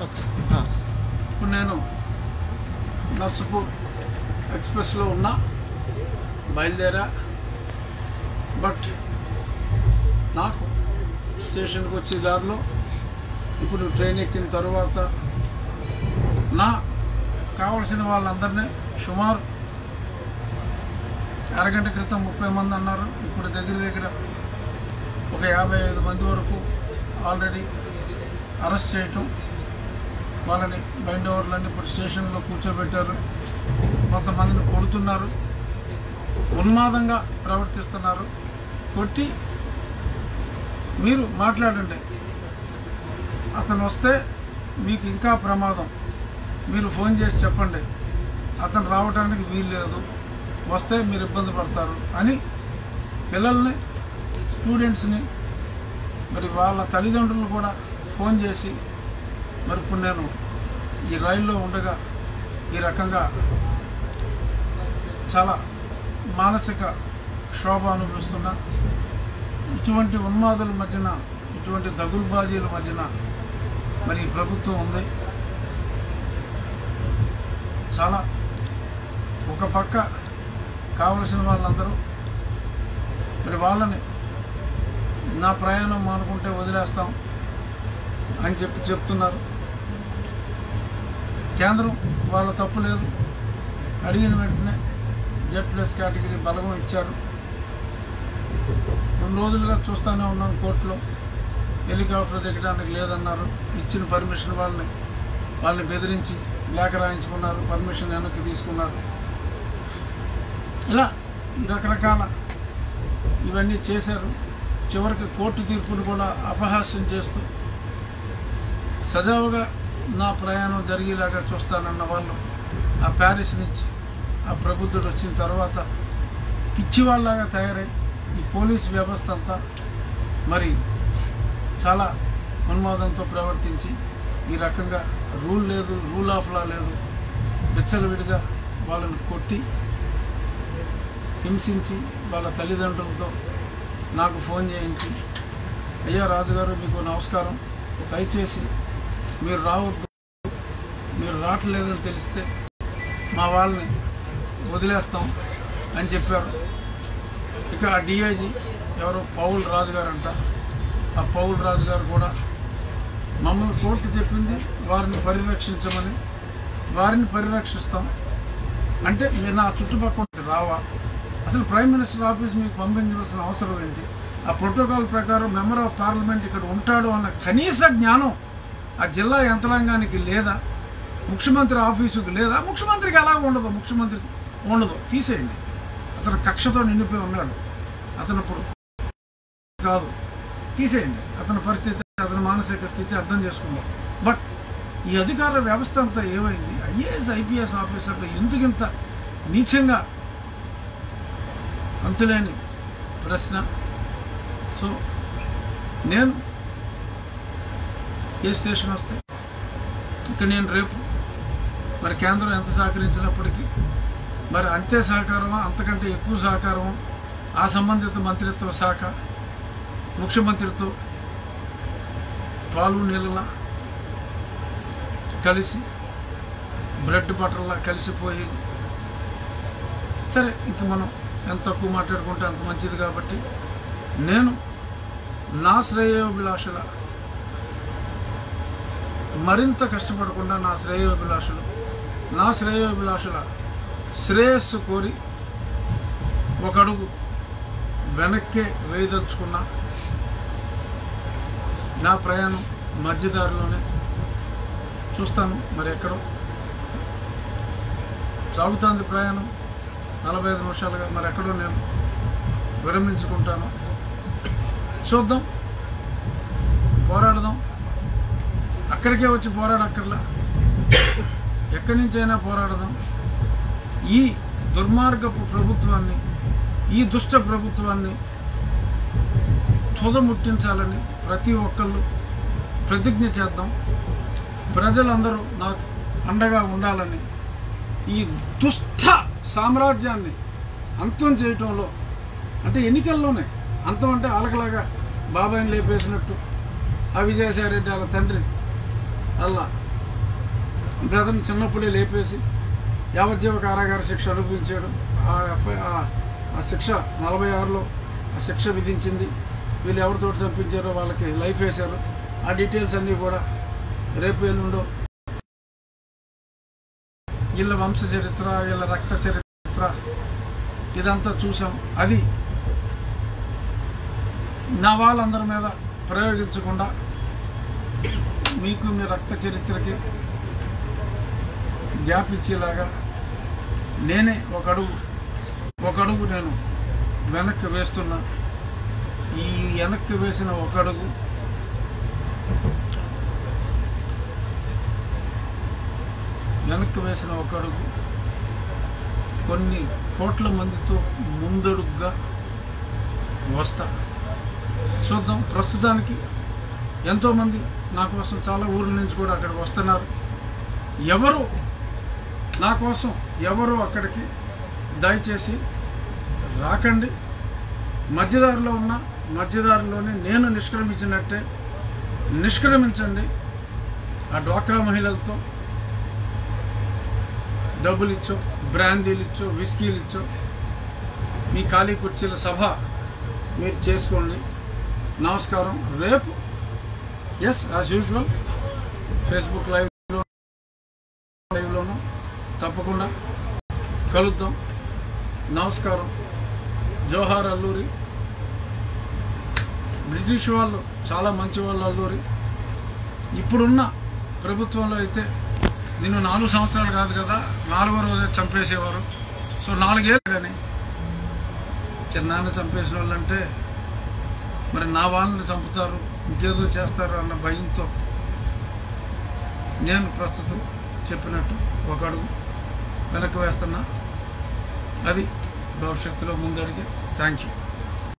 Okay ఆ. ఇప్పుడు నేను నర్సుపూర్ ఎక్స్ప్రెస్లో ఉన్నా బయలుదేరా బట్ నాకు స్టేషన్కి వచ్చే దారిలో ఇప్పుడు ట్రైన్ ఎక్కిన తర్వాత నా కావలసిన వాళ్ళందరినీ సుమారు అరగంట క్రితం ముప్పై మంది అన్నారు ఇప్పుడు దగ్గర దగ్గర ఒక యాభై ఐదు మంది వరకు ఆల్రెడీ అరెస్ట్ చేయటం వాళ్ళని బైండ్ ఓవర్లన్నీ ఇప్పుడు స్టేషన్లో కూర్చోబెట్టారు కొంతమందిని కొడుతున్నారు ఉన్మాదంగా ప్రవర్తిస్తున్నారు కొట్టి మీరు మాట్లాడండి అతను వస్తే మీకు ఇంకా ప్రమాదం మీరు ఫోన్ చేసి చెప్పండి అతను రావడానికి వీలు లేదు వస్తే మీరు ఇబ్బంది పడతారు అని పిల్లల్ని స్టూడెంట్స్ని మరి వాళ్ళ తల్లిదండ్రులు కూడా ఫోన్ చేసి మరి ఇప్పుడు నేను ఈ రైల్లో ఉండగా ఈ రకంగా చాలా మానసిక క్షోభ అనుభవిస్తున్నా ఇటువంటి ఉన్మాదుల మధ్యన ఇటువంటి దగులుబాజీల మధ్యన మరి ఈ ప్రభుత్వం ఉంది చాలా ఒక పక్క కావలసిన వాళ్ళందరూ మరి వాళ్ళని నా ప్రయాణం మానుకుంటే వదిలేస్తాం అని చెప్పి చెప్తున్నారు కేంద్రం వాళ్ళ తప్పు లేదు అడిగిన వెంటనే జెడ్ ప్లస్ కేటగిరీ బలగం ఇచ్చారు రెండు రోజులుగా చూస్తూనే ఉన్నాం కోర్టులో హెలికాప్టర్ దిగడానికి లేదన్నారు ఇచ్చిన పర్మిషన్ వాళ్ళని వాళ్ళని బెదిరించి లేఖ రాయించుకున్నారు పర్మిషన్ వెనక్కి తీసుకున్నారు ఇలా ఈ రకరకాల ఇవన్నీ చేశారు చివరికి కోర్టు తీర్పును కూడా అపహాస్యం చేస్తూ సజావుగా నా ప్రయాణం జరిగేలాగా చూస్తానన్న వాళ్ళు ఆ ప్యారిస్ నుంచి ఆ ప్రబుద్ధుడు వచ్చిన తర్వాత పిచ్చివాళ్ళలాగా తయారై ఈ పోలీస్ వ్యవస్థ అంతా మరి చాలా ఉన్మాదంతో ప్రవర్తించి ఈ రకంగా రూల్ లేదు రూల్ ఆఫ్ లా లేదు విచ్చలవిడిగా వాళ్ళని కొట్టి హింసించి వాళ్ళ తల్లిదండ్రులతో నాకు ఫోన్ చేయించి అయ్యా రాజుగారు మీకు నమస్కారం దయచేసి మీరు రావద్దు మీరు రావట్లేదని తెలిస్తే మా వాళ్ళని వదిలేస్తాం అని చెప్పారు ఇక ఆ డిఐజీ ఎవరో పౌల్ రాజు గారు అంట ఆ పౌల్ రాజు గారు కూడా మమ్మల్ని కోర్టు చెప్పింది వారిని పరిరక్షించమని వారిని పరిరక్షిస్తాం అంటే మీరు నా చుట్టుపక్కల రావా అసలు ప్రైమ్ మినిస్టర్ ఆఫీస్ మీకు పంపించవలసిన అవసరం ఏంటి ఆ ప్రోటోకాల్ ప్రకారం మెంబర్ ఆఫ్ పార్లమెంట్ ఇక్కడ ఉంటాడు అన్న కనీస జ్ఞానం ఆ జిల్లా యంత్రాంగానికి లేదా ముఖ్యమంత్రి ఆఫీసుకు లేదా ముఖ్యమంత్రికి ఎలా ఉండదు ముఖ్యమంత్రికి ఉండదు తీసేయండి అతను కక్షతో నిండిపోయి ఉన్నాడు అతను ఇప్పుడు కాదు తీసేయండి అతని పరిస్థితి అతని మానసిక స్థితి అర్థం చేసుకుందాం బట్ ఈ అధికార వ్యవస్థ అంతా ఏమైంది ఐఏఎస్ ఐపీఎస్ ఆఫీసర్లు ఎందుకింత నీచంగా అంతులేని ప్రశ్న సో నేను ఏ స్టేషన్ వస్తే ఇక నేను రేపు మరి కేంద్రం ఎంత సహకరించినప్పటికీ మరి అంతే సహకారమా అంతకంటే ఎక్కువ సహకారమా ఆ సంబంధిత మంత్రిత్వ శాఖ ముఖ్యమంత్రితో పాలు నీళ్ళలా కలిసి బ్రెడ్ బటర్లా కలిసిపోయి సరే ఇంక మనం ఎంత తక్కువ మాట్లాడుకుంటే అంత మంచిది కాబట్టి నేను నా శ్రేయోభిలాషుల మరింత కష్టపడకుండా నా శ్రేయోభిలాషులు నా శ్రేయోభిలాషుల శ్రేయస్సు కోరి ఒక అడుగు వెనక్కే వేయదలుచుకున్నా నా ప్రయాణం మధ్యదారిలోనే చూస్తాను మరి ఎక్కడో సాగుతుంది ప్రయాణం నలభై ఐదు నిమిషాలుగా మరి ఎక్కడో నేను విరమించుకుంటాను చూద్దాం పోరాడదాం అక్కడికే వచ్చి పోరాడక్కర్లా ఎక్కడి నుంచైనా పోరాడదాం ఈ దుర్మార్గపు ప్రభుత్వాన్ని ఈ దుష్ట ప్రభుత్వాన్ని తుదముట్టించాలని ప్రతి ఒక్కళ్ళు ప్రతిజ్ఞ చేద్దాం ప్రజలందరూ నాకు అండగా ఉండాలని ఈ దుష్ట సామ్రాజ్యాన్ని అంతం చేయటంలో అంటే ఎన్నికల్లోనే అంతం అంటే ఆలకలాగా బాబాయిని లేపేసినట్టు ఆ విజయసాయిరెడ్డి వాళ్ళ తండ్రి అలా బ్రదర్ని చిన్నప్పుడే లేపేసి యావజ్జీవ కారాగార శిక్ష అనుభవించాడు ఆ ఎఫ్ఐ ఆ- ఆ శిక్ష నలభై ఆరులో ఆ శిక్ష విధించింది వీళ్ళు ఎవరితో చంపించారో వాళ్ళకి లైఫ్ వేశారు ఆ డీటెయిల్స్ అన్నీ కూడా రేపు ఎల్లుండో వీళ్ళ వంశ చరిత్ర వీళ్ళ రక్త చరిత్ర ఇదంతా చూసాం అది నా వాళ్ళందరి మీద ప్రయోగించకుండా మీకు మీ రక్త చరిత్రకి గ్యాప్ ఇచ్చేలాగా నేనే ఒక అడుగు ఒక అడుగు నేను వెనక్కి వేస్తున్నా ఈ వెనక్కి వేసిన ఒక అడుగు వెనక్కి వేసిన ఒక అడుగు కొన్ని కోట్ల మందితో ముందడుగ్గా వస్తా చూద్దాం ప్రస్తుతానికి ఎంతోమంది నా కోసం చాలా ఊర్ల నుంచి కూడా అక్కడికి వస్తున్నారు ఎవరు నా కోసం ఎవరు అక్కడికి దయచేసి రాకండి మధ్యదారిలో ఉన్న మధ్యదారిలోనే నేను నిష్క్రమించినట్టే నిష్క్రమించండి ఆ డ్వాక్రా మహిళలతో డబ్బులు ఇచ్చో బ్రాందీలు ఇచ్చో విస్కీలు ఇచ్చో మీ ఖాళీ కుర్చీల సభ మీరు చేసుకోండి నమస్కారం రేపు ఎస్ యాజ్ యూజువల్ ఫేస్బుక్ లైవ్లో లైవ్లోనూ తప్పకుండా కలుద్దాం నమస్కారం జోహార్ అల్లూరి బ్రిటిష్ వాళ్ళు చాలా మంచి వాళ్ళు అల్లూరి ఇప్పుడున్న ప్రభుత్వంలో అయితే నేను నాలుగు సంవత్సరాలు కాదు కదా నాలుగో రోజే చంపేసేవారు సో నాలుగేళ్ళు కానీ చిన్నాన్న చంపేసిన వాళ్ళంటే మరి నా వాళ్ళని చంపుతారు ఇంకేదో చేస్తారు అన్న భయంతో నేను ప్రస్తుతం చెప్పినట్టు ఒక అడుగు వెనక్కి వేస్తున్నా అది భవిష్యత్తులో ముందడిగే థ్యాంక్ యూ